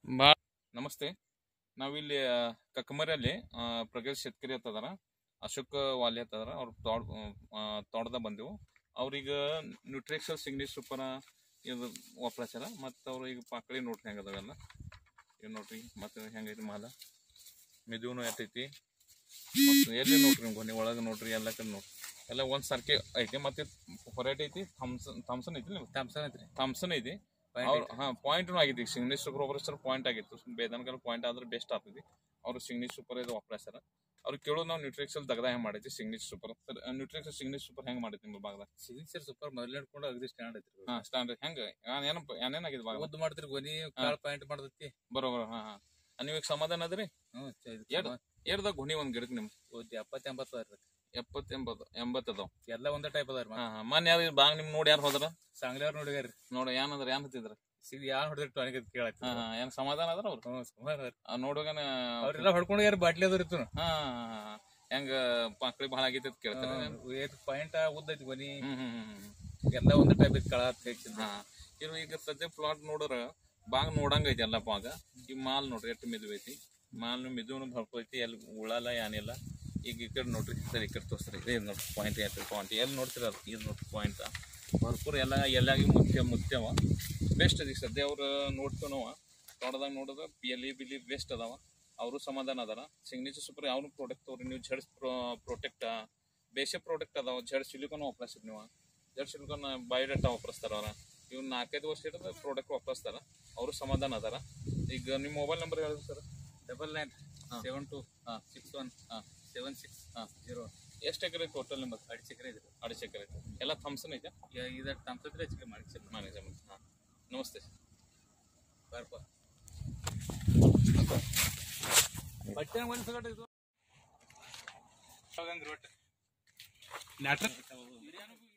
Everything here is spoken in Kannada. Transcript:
ಬಾ ನಮಸ್ತೆ ನಾವಿಲ್ಲಿ ಆ, ಕಕ್ಕಮರಿಯಲ್ಲಿ ಆ, ಪ್ರಗತಿ ಶೆಟ್ಕರಿ ಅಂತದಾರ ಅಶೋಕ್ ವಾಲಿ ಅಂತದಾರ ಅವ್ರ ತೋಟ ತೋಟದಾಗ ಬಂದೆವು ಅವ್ರೀಗ ನ್ಯೂಟ್ರಿಕ್ಷಲ್ ಸಿಗ್ನೇಚರ್ ಸೂಪರ್ ಇದು ವಾಪರ್ಸ್ಯಾರ ಮತ್ತು ಅವ್ರು ಈಗ ಪಾಕಳಿ ನೋಡ್ರಿ ಹೆಂಗೆ ಅದಾವೆಲ್ಲ ಇವ್ ನೋಡ್ರಿ ಮತ್ತು ಹೆಂಗೈತಿ ಮಾಲ ಮೆದುನು ಎತ್ತೈತಿ ಮತ್ತು ಎಲ್ಲಿ ನೋಡ್ರಿ ಗೊನೆ ಒಳಗೆ ನೋಡ್ರಿ ಎಲ್ಲ ಕಡೆ ನೋಡ್ರಿ ಎಲ್ಲ ಒಂದು ಸರ್ಕೆ ಐತಿ ಮತ್ತು ಹೊರೈಟಿ ಐತಿ ಥಮ್ಸನ್ ಥಮ್ಸನ್ ಐತಿ ನಿಮ್ಗೆ ಥಾಮ್ಸನ್ ಐತ್ರಿ ಥಮ್ಸನ್ ಐತಿ ಅವ್ರ ಹಾ ಪಾಯಿಂಟ್ ಆಗಿತ್ತು ಈಗ ಸಿಗ್ನೇಚರ್ ಸೂಪರ್ ಆಪರೇಟರ್ ಪಾಯಿಂಟ್ ಆಗಿತ್ತು ಬೇದನ್ಕಲ್ ಪಾಯಿಂಟ್ ಆದ್ರೆ ಬೆಸ್ಟ್ ಆಗ್ತದೆ ಅವ್ರು ಸಿಗ್ನೇಚರ್ ಸೂಪರ್ ಇದು ಆಪರೇಟರ್ ಅವ್ರು ಕೇಳೋದು ನಾವು ನ್ಯೂಟ್ರಿಕ್ಸಲ್ ದಗದ ಹೆಂಗ್ ಮಾಡೈತಿ ಸಿಗ್ನೇಚರ್ ಸೂಪರ್ ಸರ್ ನ್ಯೂಟ್ರಿಕ್ಸಲ್ ಸಿಗ್ನೇಚರ್ ಸೂಪರ್ ಹೆಂಗ್ ಮಾಡೈತಿ ನಿಮ್ಮ ಭಾಗದಾಗ ಸಿಗ್ನೇಚರ್ ಸೂಪರ್ ಮೊದಲು ಹಿಡ್ಕೊಂಡು ಅಗದಿ ಸ್ಟ್ಯಾಂಡ್ ಐತ್ರಿ ಹಾ ಸ್ಟ್ಯಾಂಡರ್ಡ್ ಹೆಂಗ ಏನ ಏನೇನಾಗಿದೆ ಭಾಗ ಒದ್ದು ಮಾಡ್ತೀರಿ ಗೊನಿ ಕಾಳು ಪಾಯಿಂಟ್ ಮಾಡ್ತೈತಿ ಬರೋಬರ ಹಾ ಹಾ ನೀವು ಈಗ ಸಮಾಧಾನ ಅದ್ರಿ ಹ್ಮ್ ಚ- ಇದು ಎರಡು ಏರ್ದಾಗ ಗುಣಿ ಒಂದ್ ಗಿಡಕ್ಕೆ ನಿಮ್ಗೆ ಒದ್ದು ಎಪ್ಪತ್ತು ಎಂಬತ್ತು ಅದಾರಿ ಎಪ್ಪತ್ತು ಎಂಬತ್ತು ಎಂಬತ್ತು ಅದಾವ ಎಲ್ಲ ಒಂದೇ ಟೈಪ್ ಅದಾರ ಹಾ ಹಾ ಮನ್ ಯಾರು ಬಾಗ ನಿಮ್ ನೋಡಿ ಯಾರು ಹೋದ್ರ ಸಾಂಗ್ಲಿಯವ್ರ ನೋಡಿಗಾರಿ ನೋಡ ಏನಾದ್ರ ಏನ್ ಹತ್ತಿದ್ರ ಸಿಗ್ ಯಾರು ಹೊಡೆದ್ರಿ ಟೊನಿಗೆ ಕೇಳಾಯ್ತು ಹಾ ಹಾ ಏನ್ ಸಮಾಧಾನ ಅದ್ರ ಅವ್ರು ಹ್ಮ್ ಸುಮಾರು ಅದಾರಿ ಆ, ನೋಡುವಾಗನ ಅವ್ರೆಲ್ಲ ಹೊಡ್ಕೊಂಡೋಗ್ಯಾರ ಬಾಟ್ಲಿ ಅದಾರ ಇತ್ತು ಹಾ ಹೆಂಗ ಪಾಕಳಿ ಭಾಳ ಆಗೈತಿ ಅಂತ ಕೇಳ್ತಾರೆ ಪಾಯಿಂಟ್ ಉದ್ದ ಐತಿ ಗೊನಿ ಹ್ಮ್ ಹ್ಮ್ ಹ್ಮ್ ಹ್ಮ್ ಎಲ್ಲ ಒಂದೇ ಟೈಪ್ ಐತಿ ಕಳ ಹೆಚ್ಚಿಂದ ಹಾ ಇದು ಈಗ ಸದ್ಯ ಪ್ಲಾಟ್ ನೋಡ್ರ ಬಾಗ್ ನೋಡಂಗ ಐತಿ ಎಲ್ಲ ಬಾಗ ಈ ಮಾಲ್ ನೋಡ್ರಿ ಎಷ್ಟು ಮೆದು ಐತಿ ಮಾಲ್ ಮೆದುನು ಭರ್ಕೈತಿ ಎಲ್ಲಿ ಉಳಲ್ಲ ಏನಿಲ್ಲ ಈಗ ಈ ಕಡೆ ನೋಡ್ರಿ ಸರಿ ಈ ಕಡೆ ತೋರಿಸ್ರಿ ಇದು ನೋಡ್ರಿ ಪಾಯಿಂಟ್ ಐತಿ ಪಾಯಿಂಟ್ ಎಲ್ಲಿ ನೋಡ್ತೀರ ಅದು ಇದು ನೋಡ್ರಿ ಪಾಯಿಂಟ್ ಭರ್ಪೂರ್ ಎಲ್ಲ ಎಲ್ಲಾಗಿ ಮುತ್ಯ ಮುತ್ಯವ ಬೆಸ್ಟ್ ಅದಿ ಸದ್ಯ ಅವ್ರು ನೋಡ್ತೀವಿ ನಾವು ತೋಟದಾಗ ನೋಡಿದ್ರೆ ಪಿ ಎಲ್ ಇ ಬಿಲಿ ಬೆಸ್ಟ್ ಅದಾವ ಅವರು ಸಮಾಧಾನ ಅದಾರ ಸಿಗ್ನೇಚರ್ ಸೂಪರ್ ಯಾವ ಪ್ರಾಡಕ್ಟ್ ತಗೋರಿ ನೀವು ಜಡ್ಸ್ ಪ್ರೊಟೆಕ್ಟ್ ಬೇಷೆ ಪ್ರಾಡಕ್ಟ್ ಅದಾವ ಜಡ್ ಸಿಲಿಕಾನ್ ವಾಪರ್ಸಿರಿ ನೀವು ಜಡ್ ಸಿಲಿಕಾನ್ ಬಯೋಡೇಟಾ ವಾಪರಿಸ್ತಾರ ಅವ್ರ ಇವ್ ನಾಲ್ಕೈದು ವರ್ಷ ಹಿಡಿದ ಪ್ರಾಡಕ್ಟ್ ವಾಪರಿಸ್ತಾರ ಅವರು ಸಮಾಧಾನ ಅದಾರ ಈಗ ನಿಮ್ಮ ಮೊಬೈಲ್ ನಂಬರ್ ಹೇಳಿದ್ರು ಸರ್ ಡಬಲ್ ನೈನ್ ಹಾ. ಸೆವೆನ್ ಟು ಹಾ. ಸಿಕ್ಸ್ ಒನ್ ಹಾ. ಸೆವೆನ್ ಸಿಕ್ಸ್ ಹಾ. ಜೀರೋ ಎಷ್ಟು ಎಕರೆ ಟೋಟಲ್ ನಿಮ್ಮದು ಅಡಿ ಚಕ್ರ ಇದ್ರಿ ಅಡಿಸಿ ಎಕರೆ ಐತೆ ಎಲ್ಲ ಥಮ್ಸನ್ ಐತೆ ಇದ ತಮ್ಸತ್ರಿ ಹೆಚ್ಚಿಗೆ ಮಾಡಿ ಸರ್ ಮ್ಯಾನೇಜರ್ ಹಾಂ ನಮಸ್ತೆ ಬರ್ಪ ಬಟ್ಟೆ ಒಂದು ಸಗಟ ಇದು ನಾಟಕ